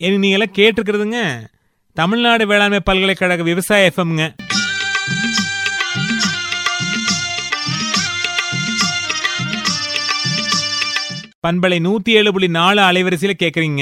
இனி நீங்க எல்லாம் கேட்டிருக்கிறதுங்க தமிழ்நாடு வேளாண்மை பல்கலைக்கழக விவசாய எஃப்எம்ங்க பண்பலை நூத்தி ஏழு புள்ளி நாலு அலைவரிசையில கேக்குறீங்க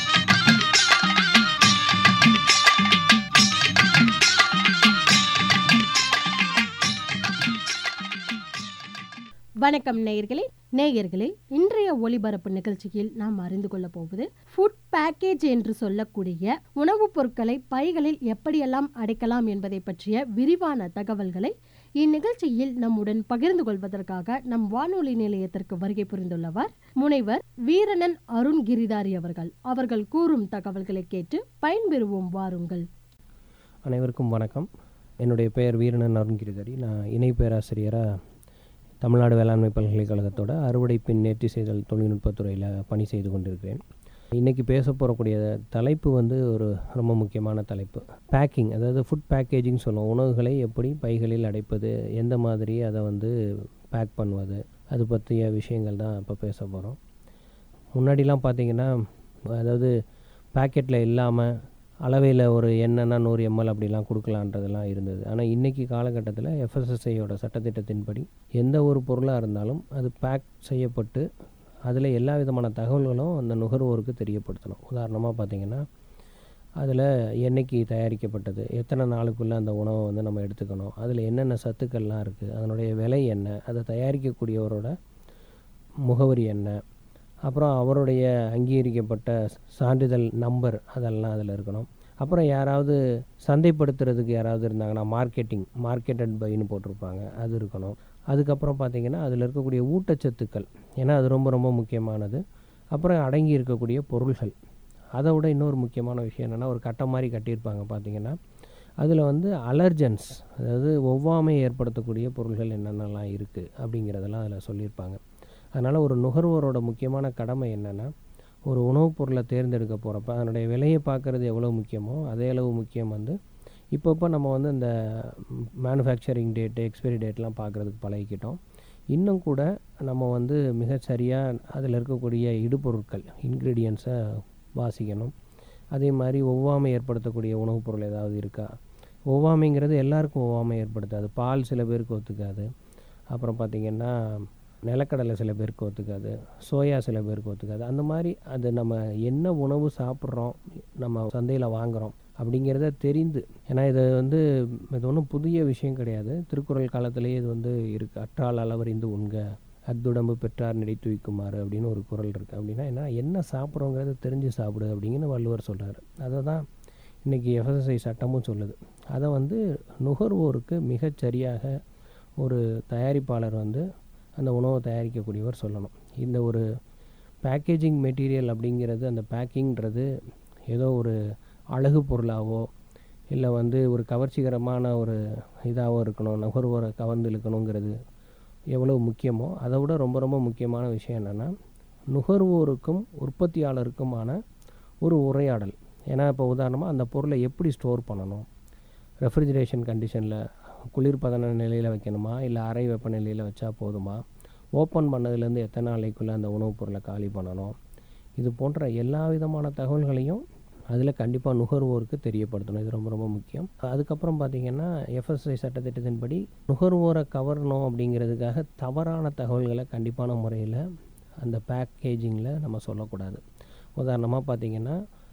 வணக்கம் நேயர்களே நேயர்களே இன்றைய ஒளிபரப்பு நிகழ்ச்சியில் நாம் அறிந்து கொள்ள போவது ஃபுட் பேக்கேஜ் என்று சொல்லக்கூடிய உணவுப் பொருட்களை பைகளில் எப்படியெல்லாம் அடைக்கலாம் என்பதை பற்றிய விரிவான தகவல்களை இந்நிகழ்ச்சியில் நம்முடன் பகிர்ந்து கொள்வதற்காக நம் வானொலி நிலையத்திற்கு வருகை புரிந்துள்ளவர் முனைவர் வீரணன் அருண் கிரிதாரி அவர்கள் அவர்கள் கூறும் தகவல்களை கேட்டு பயன்பெறுவோம் வாருங்கள் அனைவருக்கும் வணக்கம் என்னுடைய பெயர் வீரனன் அருண்கிரிதரி நான் இணை பேராசிரியராக தமிழ்நாடு வேளாண்மை பல்கலைக்கழகத்தோட அறுவடை பின் நேர்த்தி செய்தல் தொழில்நுட்பத்துறையில் பணி செய்து கொண்டிருக்கிறேன் இன்றைக்கி பேச போகக்கூடிய தலைப்பு வந்து ஒரு ரொம்ப முக்கியமான தலைப்பு பேக்கிங் அதாவது ஃபுட் பேக்கேஜிங் சொல்லுவோம் உணவுகளை எப்படி பைகளில் அடைப்பது எந்த மாதிரி அதை வந்து பேக் பண்ணுவது அது பற்றிய விஷயங்கள் தான் இப்போ பேச போகிறோம் முன்னாடிலாம் பார்த்தீங்கன்னா அதாவது பேக்கெட்டில் இல்லாமல் அளவையில் ஒரு எண்ணெய்னா நூறு எம்எல் அப்படிலாம் கொடுக்கலான்றதெல்லாம் இருந்தது ஆனால் இன்றைக்கி காலகட்டத்தில் எஃப்எஸ்எஸ்ஐயோட சட்டத்திட்டத்தின்படி எந்த ஒரு பொருளாக இருந்தாலும் அது பேக் செய்யப்பட்டு அதில் எல்லா விதமான தகவல்களும் அந்த நுகர்வோருக்கு தெரியப்படுத்தணும் உதாரணமாக பார்த்தீங்கன்னா அதில் என்னைக்கு தயாரிக்கப்பட்டது எத்தனை நாளுக்குள்ளே அந்த உணவை வந்து நம்ம எடுத்துக்கணும் அதில் என்னென்ன சத்துக்கள்லாம் இருக்குது அதனுடைய விலை என்ன அதை தயாரிக்கக்கூடியவரோட முகவரி என்ன அப்புறம் அவருடைய அங்கீகரிக்கப்பட்ட சான்றிதழ் நம்பர் அதெல்லாம் அதில் இருக்கணும் அப்புறம் யாராவது சந்தைப்படுத்துறதுக்கு யாராவது இருந்தாங்கன்னா மார்க்கெட்டிங் மார்க்கெட்டட் பைன்னு போட்டிருப்பாங்க அது இருக்கணும் அதுக்கப்புறம் பார்த்திங்கன்னா அதில் இருக்கக்கூடிய ஊட்டச்சத்துக்கள் ஏன்னா அது ரொம்ப ரொம்ப முக்கியமானது அப்புறம் அடங்கி இருக்கக்கூடிய பொருள்கள் அதை விட இன்னொரு முக்கியமான விஷயம் என்னென்னா ஒரு கட்டை மாதிரி கட்டியிருப்பாங்க பார்த்திங்கன்னா அதில் வந்து அலர்ஜன்ஸ் அதாவது ஒவ்வாமை ஏற்படுத்தக்கூடிய பொருள்கள் என்னென்னலாம் இருக்குது அப்படிங்கிறதெல்லாம் அதில் சொல்லியிருப்பாங்க அதனால் ஒரு நுகர்வோரோட முக்கியமான கடமை என்னென்னா ஒரு உணவுப் பொருளை தேர்ந்தெடுக்க போகிறப்ப அதனுடைய விலையை பார்க்குறது எவ்வளோ முக்கியமோ அதே அளவு முக்கியம் வந்து இப்பப்போ நம்ம வந்து இந்த மேனுஃபேக்சரிங் டேட்டு எக்ஸ்பைரி டேட்லாம் பார்க்குறதுக்கு பழகிக்கிட்டோம் இன்னும் கூட நம்ம வந்து மிகச்சரியாக அதில் இருக்கக்கூடிய இடுபொருட்கள் இன்க்ரீடியன்ஸை வாசிக்கணும் அதே மாதிரி ஒவ்வாமை ஏற்படுத்தக்கூடிய உணவுப் பொருள் ஏதாவது இருக்கா ஒவ்வாமைங்கிறது எல்லாருக்கும் ஒவ்வாமை ஏற்படுத்தாது பால் சில பேருக்கு ஒத்துக்காது அப்புறம் பார்த்திங்கன்னா நிலக்கடலை சில பேருக்கு ஒத்துக்காது சோயா சில பேருக்கு ஒத்துக்காது அந்த மாதிரி அது நம்ம என்ன உணவு சாப்பிட்றோம் நம்ம சந்தையில் வாங்குகிறோம் அப்படிங்கிறத தெரிந்து ஏன்னா இது வந்து இது ஒன்றும் புதிய விஷயம் கிடையாது திருக்குறள் காலத்திலேயே இது வந்து இருக்குது அற்றால் அளவறிந்து உண்க அத்துடம்பு பெற்றார் நிலை தூய்க்குமாறு அப்படின்னு ஒரு குரல் இருக்குது அப்படின்னா என்ன என்ன சாப்பிட்றோங்கிறத தெரிஞ்சு சாப்பிடு அப்படிங்கன்னு வள்ளுவர் சொல்கிறார் அதை தான் இன்றைக்கி எஃப்எஸ்எஸ்ஐ சட்டமும் சொல்லுது அதை வந்து நுகர்வோருக்கு மிகச்சரியாக ஒரு தயாரிப்பாளர் வந்து அந்த உணவை தயாரிக்கக்கூடியவர் சொல்லணும் இந்த ஒரு பேக்கேஜிங் மெட்டீரியல் அப்படிங்கிறது அந்த பேக்கிங்கிறது ஏதோ ஒரு அழகு பொருளாவோ இல்லை வந்து ஒரு கவர்ச்சிகரமான ஒரு இதாகவோ இருக்கணும் நுகர்வோரை கவர்ந்து இழுக்கணுங்கிறது எவ்வளோ முக்கியமோ அதை விட ரொம்ப ரொம்ப முக்கியமான விஷயம் என்னென்னா நுகர்வோருக்கும் உற்பத்தியாளருக்குமான ஒரு உரையாடல் ஏன்னா இப்போ உதாரணமாக அந்த பொருளை எப்படி ஸ்டோர் பண்ணணும் ரெஃப்ரிஜரேஷன் கண்டிஷனில் குளிர்பதன நிலையில் வைக்கணுமா இல்லை அறை வெப்பநிலையில் வச்சா போதுமா ஓப்பன் பண்ணதுலேருந்து எத்தனை நாளைக்குள்ளே அந்த உணவுப் பொருளை காலி பண்ணணும் இது போன்ற எல்லா விதமான தகவல்களையும் அதில் கண்டிப்பாக நுகர்வோருக்கு தெரியப்படுத்தணும் இது ரொம்ப ரொம்ப முக்கியம் அதுக்கப்புறம் பார்த்திங்கன்னா எஃப்எஸ்ஐ சட்டத்திட்டத்தின்படி நுகர்வோரை கவரணும் அப்படிங்கிறதுக்காக தவறான தகவல்களை கண்டிப்பான முறையில் அந்த பேக்கேஜிங்கில் நம்ம சொல்லக்கூடாது உதாரணமாக பார்த்திங்கன்னா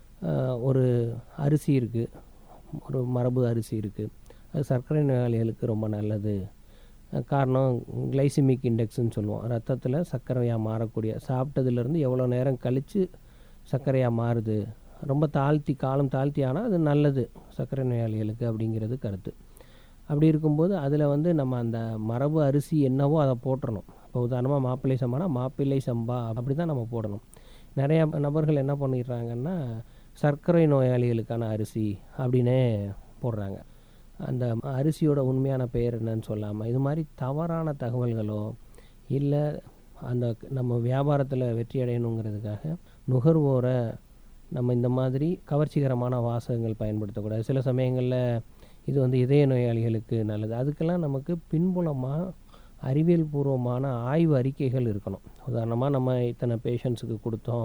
ஒரு அரிசி இருக்குது ஒரு மரபு அரிசி இருக்குது அது சர்க்கரை நோயாளிகளுக்கு ரொம்ப நல்லது காரணம் கிளைசிமிக் இண்டெக்ஸ்னு சொல்லுவோம் ரத்தத்தில் சர்க்கரையாக மாறக்கூடிய சாப்பிட்டதுலேருந்து எவ்வளோ நேரம் கழித்து சர்க்கரையாக மாறுது ரொம்ப தாழ்த்தி காலம் தாழ்த்தி ஆனால் அது நல்லது சர்க்கரை நோயாளிகளுக்கு அப்படிங்கிறது கருத்து அப்படி இருக்கும்போது அதில் வந்து நம்ம அந்த மரபு அரிசி என்னவோ அதை போட்டுறணும் இப்போ உதாரணமாக மாப்பிள்ளை சம்பானா மாப்பிள்ளை சம்பா அப்படி தான் நம்ம போடணும் நிறையா நபர்கள் என்ன பண்ணிடுறாங்கன்னா சர்க்கரை நோயாளிகளுக்கான அரிசி அப்படின்னே போடுறாங்க அந்த அரிசியோட உண்மையான பெயர் என்னன்னு சொல்லாமல் இது மாதிரி தவறான தகவல்களோ இல்லை அந்த நம்ம வியாபாரத்தில் வெற்றி அடையணுங்கிறதுக்காக நுகர்வோரை நம்ம இந்த மாதிரி கவர்ச்சிகரமான வாசகங்கள் பயன்படுத்தக்கூடாது சில சமயங்களில் இது வந்து இதய நோயாளிகளுக்கு நல்லது அதுக்கெல்லாம் நமக்கு பின்புலமாக அறிவியல் பூர்வமான ஆய்வு அறிக்கைகள் இருக்கணும் உதாரணமாக நம்ம இத்தனை பேஷண்ட்ஸுக்கு கொடுத்தோம்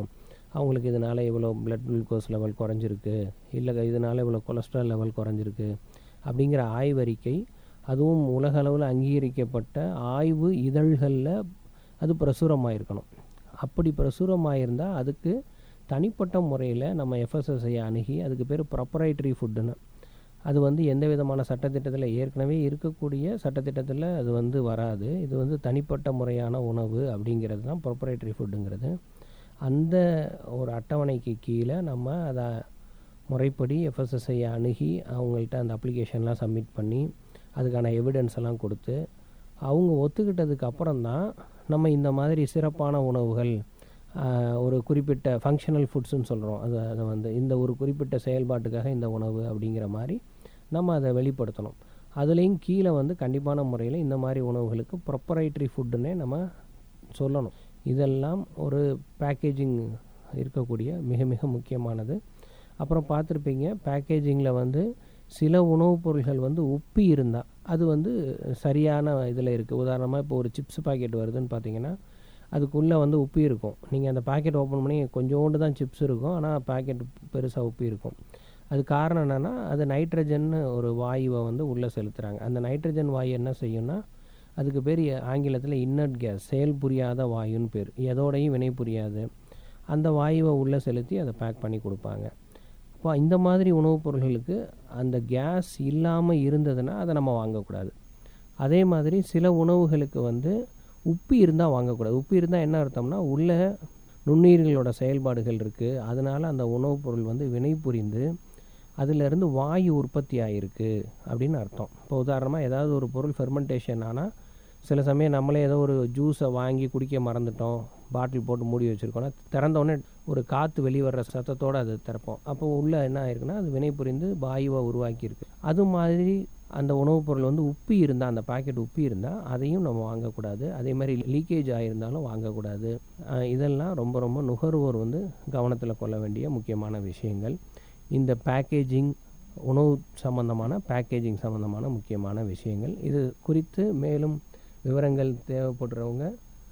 அவங்களுக்கு இதனால் இவ்வளோ பிளட் குளுக்கோஸ் லெவல் குறைஞ்சிருக்கு இல்லை இதனால் இவ்வளோ கொலஸ்ட்ரால் லெவல் குறைஞ்சிருக்கு அப்படிங்கிற ஆய்வறிக்கை அதுவும் உலக அளவில் அங்கீகரிக்கப்பட்ட ஆய்வு இதழ்களில் அது பிரசுரமாக இருக்கணும் அப்படி பிரசுரமாக இருந்தால் அதுக்கு தனிப்பட்ட முறையில் நம்ம எஃப்எஸ்எஸ்ஐ அணுகி அதுக்கு பேர் ப்ரொப்பரைட்டரி ஃபுட்டுன்னு அது வந்து எந்த விதமான சட்டத்திட்டத்தில் ஏற்கனவே இருக்கக்கூடிய சட்டத்திட்டத்தில் அது வந்து வராது இது வந்து தனிப்பட்ட முறையான உணவு அப்படிங்கிறது தான் ப்ரொப்பரைட்டரி ஃபுட்டுங்கிறது அந்த ஒரு அட்டவணைக்கு கீழே நம்ம அதை முறைப்படி எஃப்எஸ்எஸ்ஐ அணுகி அவங்கள்ட்ட அந்த அப்ளிகேஷன்லாம் சப்மிட் பண்ணி அதுக்கான எவிடன்ஸ் எல்லாம் கொடுத்து அவங்க ஒத்துக்கிட்டதுக்கு அப்புறம் தான் நம்ம இந்த மாதிரி சிறப்பான உணவுகள் ஆஹ், ஒரு குறிப்பிட்ட ஃபங்க்ஷனல் ஃபுட்ஸ்னு சொல்கிறோம் அது அதை வந்து இந்த ஒரு குறிப்பிட்ட செயல்பாட்டுக்காக இந்த உணவு அப்படிங்கிற மாதிரி நம்ம அதை வெளிப்படுத்தணும் அதுலேயும் கீழே வந்து கண்டிப்பான முறையில் இந்த மாதிரி உணவுகளுக்கு ப்ரொப்பரைட்டரி ஃபுட்டுன்னே நம்ம சொல்லணும் இதெல்லாம் ஒரு பேக்கேஜிங் இருக்கக்கூடிய மிக மிக முக்கியமானது அப்புறம் பார்த்துருப்பீங்க பேக்கேஜிங்கில் வந்து சில உணவுப் பொருள்கள் வந்து உப்பி இருந்தால் அது வந்து சரியான இதில் இருக்குது உதாரணமாக இப்போ ஒரு சிப்ஸ் பாக்கெட் வருதுன்னு பார்த்தீங்கன்னா அதுக்குள்ளே வந்து உப்பி இருக்கும் நீங்கள் அந்த பாக்கெட் ஓப்பன் பண்ணி கொஞ்சோண்டு தான் சிப்ஸ் இருக்கும் ஆனால் பாக்கெட் பெருசாக உப்பி இருக்கும் அது காரணம் என்னென்னா அது நைட்ரஜன் ஒரு வாயுவை வந்து உள்ளே செலுத்துகிறாங்க அந்த நைட்ரஜன் வாயு என்ன செய்யும்னா அதுக்கு பேர் ஆங்கிலத்தில் இன்னட் கேஸ் செயல் புரியாத வாயுன்னு பேர் எதோடையும் வினை புரியாது அந்த வாயுவை உள்ளே செலுத்தி அதை பேக் பண்ணி கொடுப்பாங்க இப்போ இந்த மாதிரி உணவுப் பொருள்களுக்கு அந்த கேஸ் இல்லாமல் இருந்ததுன்னா அதை நம்ம வாங்கக்கூடாது அதே மாதிரி சில உணவுகளுக்கு வந்து உப்பு இருந்தால் வாங்கக்கூடாது உப்பு இருந்தால் என்ன அர்த்தம்னா உள்ள நுண்ணுயிர்களோட செயல்பாடுகள் இருக்குது அதனால் அந்த உணவுப் பொருள் வந்து வினை புரிந்து அதிலிருந்து வாயு உற்பத்தி ஆகிருக்கு அப்படின்னு அர்த்தம் இப்போ உதாரணமாக ஏதாவது ஒரு பொருள் ஃபெர்மெண்டேஷன் ஆனால் சில சமயம் நம்மளே ஏதோ ஒரு ஜூஸை வாங்கி குடிக்க மறந்துட்டோம் பாட்டில் போட்டு மூடி வச்சுருக்கோன்னா திறந்த உடனே ஒரு காற்று வெளிவர சத்தத்தோடு அது திறப்போம் அப்போ உள்ளே என்ன ஆயிருக்குன்னா அது வினை புரிந்து வாயுவை உருவாக்கியிருக்கு அது மாதிரி அந்த உணவுப் பொருள் வந்து உப்பி இருந்தால் அந்த பாக்கெட் உப்பி இருந்தால் அதையும் நம்ம வாங்கக்கூடாது அதே மாதிரி லீக்கேஜ் ஆகியிருந்தாலும் வாங்கக்கூடாது அஹ் இதெல்லாம் ரொம்ப ரொம்ப நுகர்வோர் வந்து கவனத்தில் கொள்ள வேண்டிய முக்கியமான விஷயங்கள் இந்த பேக்கேஜிங் உணவு சம்பந்தமான பேக்கேஜிங் சம்பந்தமான முக்கியமான விஷயங்கள் இது குறித்து மேலும் விவரங்கள் தேவைப்படுறவங்க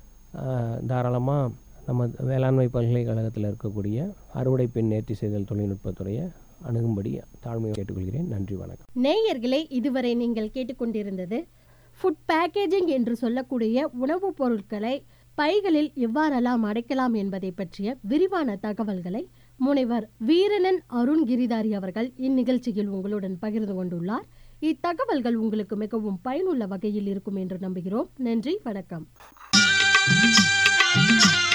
தாராளமாக நம்ம வேளாண்மை பல்கலைக்கழகத்தில் இருக்கக்கூடிய அறுவடை பெண் நேர்த்தி செய்தல் தொழில்நுட்பத்துறையை அணுகும்படி தாழ்மையை கேட்டுக்கொள்கிறேன் நன்றி வணக்கம் நேயர்களே இதுவரை நீங்கள் கேட்டுக்கொண்டிருந்தது ஃபுட் பேக்கேஜிங் என்று சொல்லக்கூடிய உணவுப் பொருட்களை பைகளில் எவ்வாறெல்லாம் அடைக்கலாம் என்பதை பற்றிய விரிவான தகவல்களை முனைவர் வீரனன் அருண் கிரிதாரி அவர்கள் இந்நிகழ்ச்சியில் உங்களுடன் பகிர்ந்து கொண்டுள்ளார் இத்தகவல்கள் உங்களுக்கு மிகவும் பயனுள்ள வகையில் இருக்கும் என்று நம்புகிறோம் நன்றி வணக்கம்